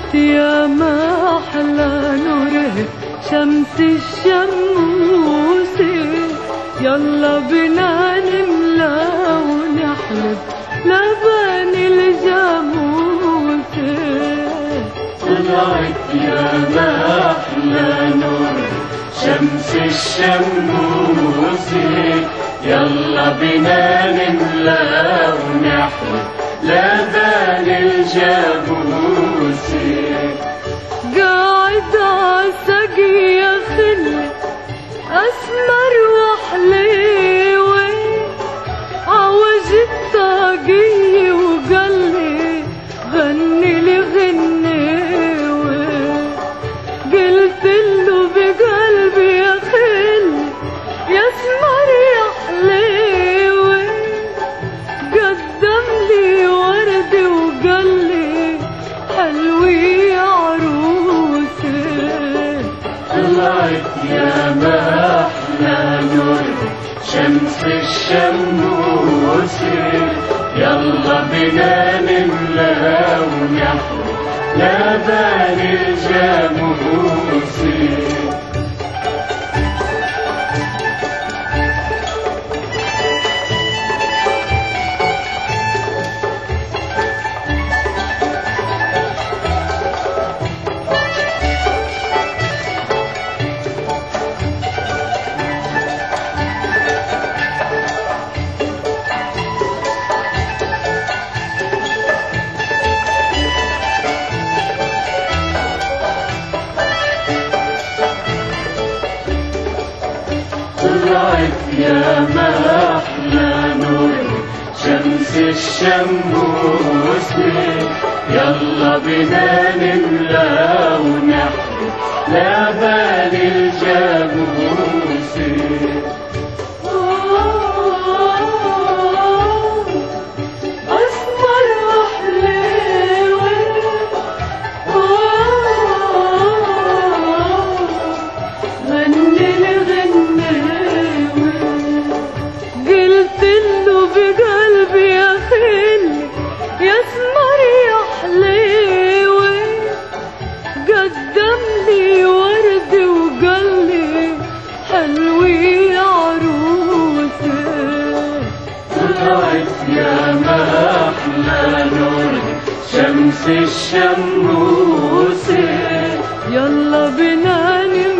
يا ما أحلى نوره شمس الشموس يلا بنا نملى ونحلب لبن الجاموس طلعت يا ما أحلى نور شمس الشموس يلا بنا نملى ونحلب لبن الجاموس قاعد عالسقي يا خلي أسمر وحليوة عوج الطاقية وقال لي غني لي غنيوة قلت له بقلبي يا خلي يا اسمر يا حليوة قدم لي ورد وقال لي حلوي يا عروسي طلعت يا ما أحلى نور شمس الشموس يلا بنا نملى ونحلب لبن الجاموس طلعت يا ما أحلى نور شمس الشموس يلا بنا نملى ونحلب لبن الجاموس أسمر وحليوة غني لي غنيوة قلت له بقلبي يا خلي يا اسمر يا حليوة قدم لي ورد وقال لي حلوي يا عروسي طلعت يا ما أحلى نور شمس الشموس يلا بنا نمشي